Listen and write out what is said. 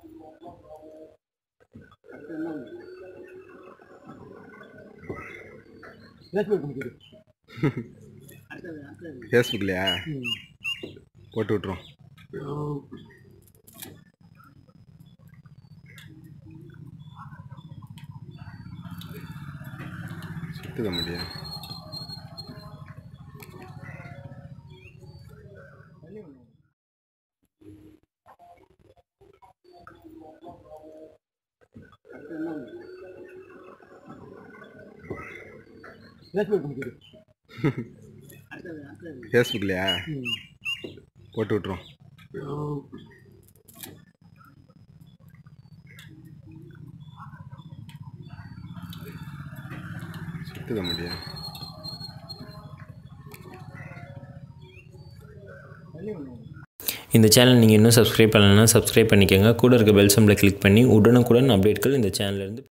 ஃபேஸ்புக்லையா போட்டு விட்ருவோம் சுத்துக்க முடியும் ஃபேஸ்புக்லையா போட்டு விட்ருவோம் சுத்துக்க முடியும் இந்த சேனல் நீங்கள் இன்னும் சப்ஸ்கிரைப் பண்ணலைன்னா சப்ஸ்கிரைப் பண்ணிக்கோங்க கூட இருக்க பெல் சிம்பிளை கிளிக் பண்ணி உடனுக்குடன் அப்டேட்கள் இந்த சேனல்லேருந்து